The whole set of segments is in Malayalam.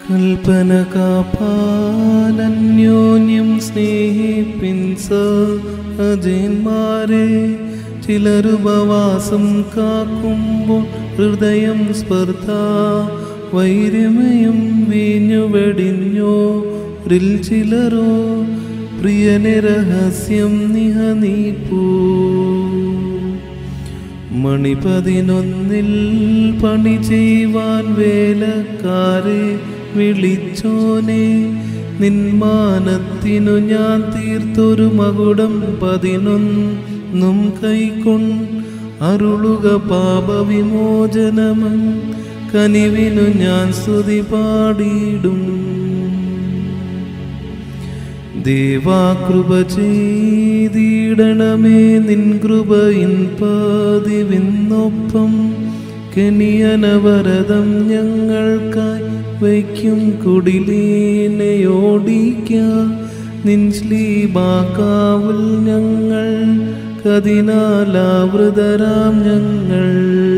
കൽപ്പന കാപ്പാലന്യോന്യം സ്നേഹിപ്പിൻ സജന്മാരെ ചിലരുപവാസം കാക്കുമ്പോൾ ഹൃദയം സ്പർദ്ധ വൈരമയം വീഞ്ഞു വെടിഞ്ഞോ റിൽ ചിലരോ പ്രിയനെ രഹസ്യം നിഹ നീപ്പൂ മണി പതിനൊന്നിൽ പണി ചെയ്യുവാൻ വേലക്കാരെ വിളിച്ചോനെ നിന്മാനത്തിനു ഞാൻ തീർത്തൊരു മകുടം പതിനൊന്നും കൈക്കൊണ്ട് അരുളുക പാപവിമോചനമം കനിവിനു ഞാൻ സ്തുതി പാടിയിടും ദേവാകൃപ ചെയ്തിടണമേ നിൻ കൃപയിൻ പതിവിന്നൊപ്പം കെനിയനവരതം ഞങ്ങൾക്കായി വയ്ക്കും കുടിലീനയോടിക്ക നിൻ ശ്ലീബാക്കാവിൽ ഞങ്ങൾ കതിനാലാവൃതരാം ഞങ്ങൾ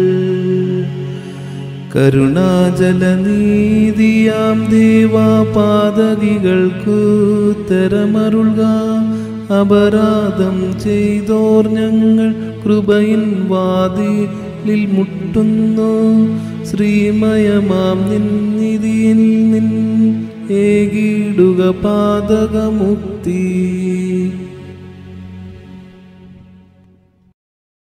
കരുണാജലനീതിയാം ദേവാപാതകികൾക്കു തരമരുൾക അപരാധം ചെയ്തോർ ഞങ്ങൾ കൃപയിൻ വാതിലിൽ മുട്ടുന്നു ശ്രീമയമാം നിന്നിതിയിൽ നിൻ ഏകിടുക പാതകമുക്തി